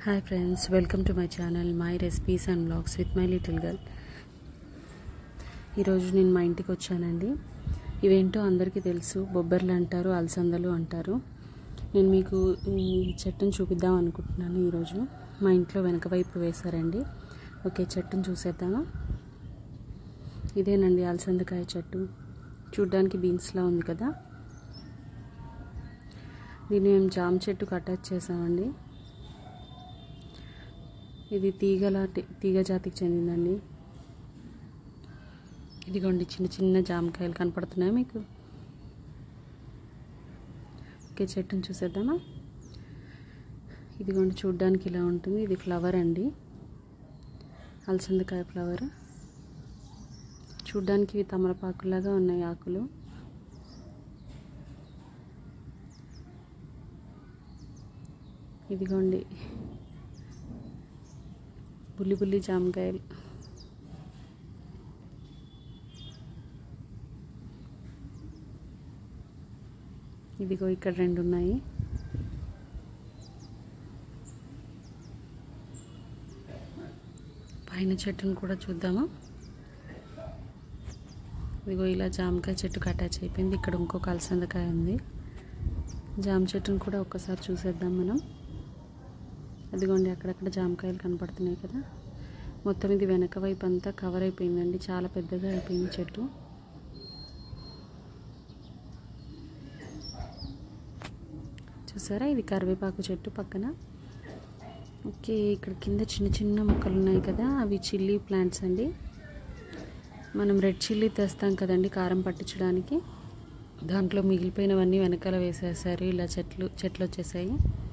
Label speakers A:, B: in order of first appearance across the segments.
A: hi friends welcome to my channel my recipes and blogs with my little girl ఈరోజు నేను మా ఇంటికి వచ్చానండి ఇవేంటో అందరికీ తెలుసు బొబ్బర్లు అంటారు అలసందలు అంటారు నేను మీకు ఈ చెట్టును చూపిద్దాం అనుకుంటున్నాను ఈరోజు మా ఇంట్లో వెనక వైపు వేశారండి ఓకే చెట్టును చూసేద్దామా ఇదేనండి అలసందకాయ చెట్టు చూడ్డానికి బీన్స్లా ఉంది కదా దీన్ని మేము జామ చెట్టుకు అటాచ్ చేసామండి ఇది తీగల తీగ జాతికి చెందిందండి ఇదిగోండి చిన్న చిన్న జామకాయలు కనపడుతున్నాయి మీకు ఓకే చెట్టును చూసేద్దామా ఇదిగోండి చూడ్డానికి ఇలా ఉంటుంది ఇది ఫ్లవర్ అండి అలసందకాయ ఫ్లవర్ చూడ్డానికి ఇవి తమలపాకులాగా ఉన్నాయి ఆకులు ఇదిగోండి బుల్లి బుల్లి జామకాయలు ఇదిగో ఇక్కడ రెండు ఉన్నాయి పైన చెట్టును కూడా చూద్దామా ఇదిగో ఇలా జామకాయ చెట్టుకు అటాచ్ అయిపోయింది ఇక్కడ ఇంకొక అలసందకాయ ఉంది జామ చెట్టును కూడా ఒక్కసారి చూసేద్దాం మనం అదిగోండి అక్కడక్కడ జామకాయలు కనపడుతున్నాయి కదా మొత్తం ఇది వెనక వైపు అంతా కవర్ అయిపోయిందండి చాలా పెద్దగా అయిపోయింది చెట్టు చూసారా ఇది కరివేపాకు చెట్టు పక్కన ఓకే ఇక్కడ కింద చిన్న చిన్న మొక్కలు ఉన్నాయి కదా అవి చిల్లీ ప్లాంట్స్ అండి మనం రెడ్ చిల్లీ తెస్తాం కదండి కారం పట్టించడానికి దాంట్లో మిగిలిపోయినవన్నీ వెనకాల వేసేసారు ఇలా చెట్లు చెట్లు వచ్చేసాయి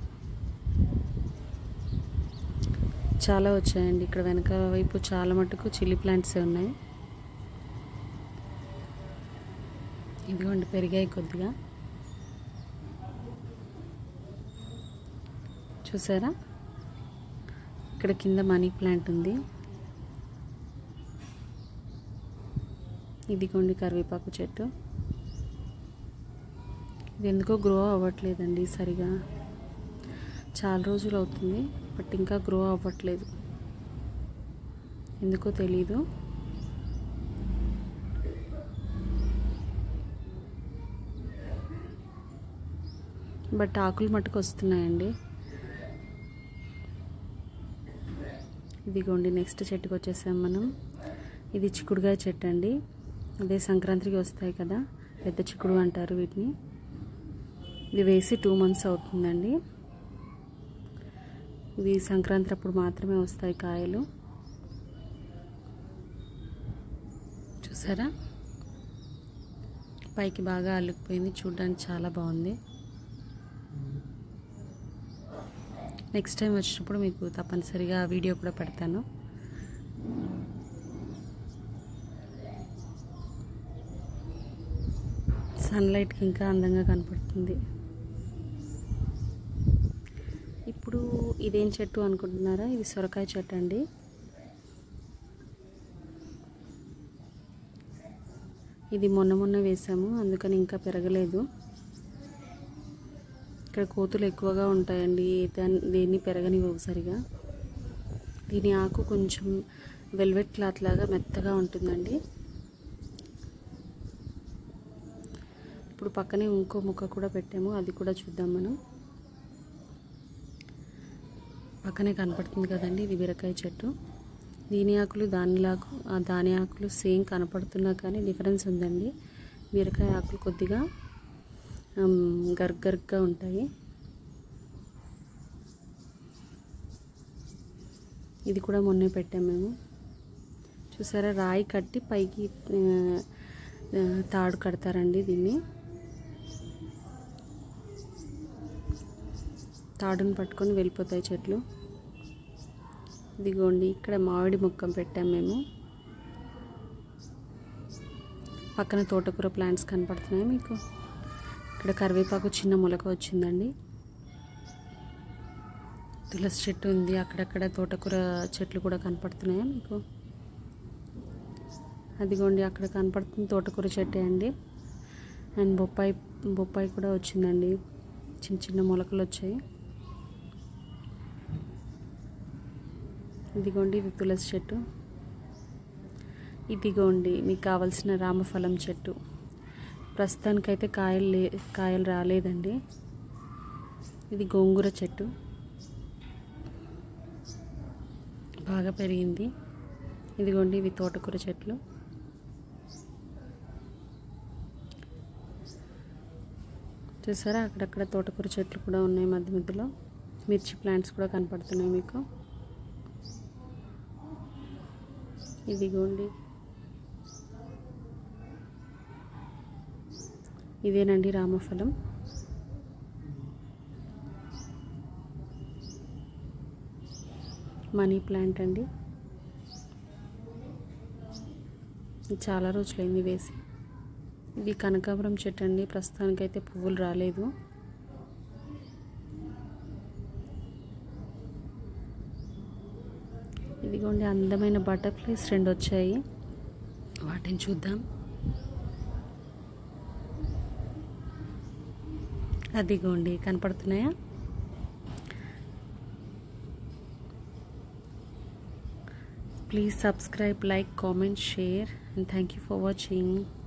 A: చాలా వచ్చాయండి ఇక్కడ వెనక వైపు చాలా మటుకు చిల్లీ ప్లాంట్సే ఉన్నాయి ఇదిగోండి పెరిగాయి కొద్దిగా చూసారా ఇక్కడ కింద మనీ ప్లాంట్ ఉంది ఇదిగోండి కరివేపాకు చెట్టు ఇది ఎందుకో గ్రో అవ్వట్లేదండి సరిగా చాలా రోజులు అవుతుంది బట్ ఇంకా గ్రో అవ్వట్లేదు ఎందుకో తెలీదు బట్ ఆకులు మట్టుకు వస్తున్నాయండి ఇదిగోండి నెక్స్ట్ చెట్టుకు వచ్చేసాం మనం ఇది చిక్కుడుగాయ చెట్టు అండి అదే సంక్రాంతికి వస్తాయి కదా పెద్ద చిక్కుడు అంటారు వీటిని ఇది వేసి టూ మంత్స్ అవుతుందండి ఇవి సంక్రాంతి అప్పుడు మాత్రమే వస్తాయి కాయలు చూసారా పైకి బాగా అల్లుకుపోయింది చూడడానికి చాలా బాగుంది నెక్స్ట్ టైం వచ్చినప్పుడు మీకు తప్పనిసరిగా వీడియో కూడా పెడతాను సన్లైట్కి ఇంకా అందంగా కనపడుతుంది ఇప్పుడు ఇదేం చెట్టు అనుకుంటున్నారా ఇది సొరకాయ చెట్టు అండి ఇది మొన్న మొన్న వేసాము అందుకని ఇంకా పెరగలేదు ఇక్కడ కోతులు ఎక్కువగా ఉంటాయండి దాన్ని దేన్ని పెరగనివ్వవు సరిగా దీని ఆకు కొంచెం వెల్వెట్ క్లాత్ లాగా మెత్తగా ఉంటుందండి ఇప్పుడు పక్కనే ఇంకో ముక్క కూడా పెట్టాము అది కూడా చూద్దాం మనం పక్కనే కనపడుతుంది కదండి ఇది బీరకాయ చెట్టు దీని ఆకులు దానిలాకు ఆ దాని ఆకులు సేమ్ కనపడుతున్నా కానీ డిఫరెన్స్ ఉందండి బీరకాయ ఆకులు కొద్దిగా గర్గర్గా ఉంటాయి ఇది కూడా మొన్నే పెట్టాము మేము చూసారా రాయి కట్టి పైకి తాడు కడతారండి దీన్ని తాడును పట్టుకొని వెళ్ళిపోతాయి చెట్లు ఇదిగోండి ఇక్కడ మామిడి మొక్క పెట్టాం మేము పక్కన తోటకూర ప్లాంట్స్ కనపడుతున్నాయి మీకు ఇక్కడ కరివేపాకు చిన్న మొలక వచ్చిందండి తులసి చెట్టు ఉంది అక్కడక్కడ తోటకూర చెట్లు కూడా కనపడుతున్నాయా మీకు అదిగోండి అక్కడ కనపడుతుంది తోటకూర చెట్టే అండి అండ్ బొప్పాయి బొప్పాయి కూడా వచ్చిందండి చిన్న చిన్న మొలకలు వచ్చాయి ఇదిగోండి ఇది తులసి చెట్టు ఇదిగోండి మీకు కావాల్సిన రామఫలం చెట్టు ప్రస్తుతానికైతే కాయలు లే కాయలు రాలేదండి ఇది గోంగూర చెట్టు బాగా పెరిగింది ఇదిగోండి ఇవి తోటకూర చెట్లు చూసారా అక్కడక్కడ తోటకూర చెట్లు కూడా ఉన్నాయి మధ్య మధ్యలో మిర్చి ప్లాంట్స్ కూడా కనపడుతున్నాయి మీకు ఇదిగోండి ఇదేనండి రామఫలం మనీ ప్లాంట్ అండి ఇది చాలా రోజులైంది వేసి ఇది కనకాంబరం చెట్టు అండి ప్రస్తుతానికైతే పువ్వులు రాలేదు ఇదిగోండి అందమైన బటర్ఫ్లైస్ రెండు వచ్చాయి వాటిని చూద్దాం అదిగోండి కనపడుతున్నాయా please subscribe like comment share and thank you for watching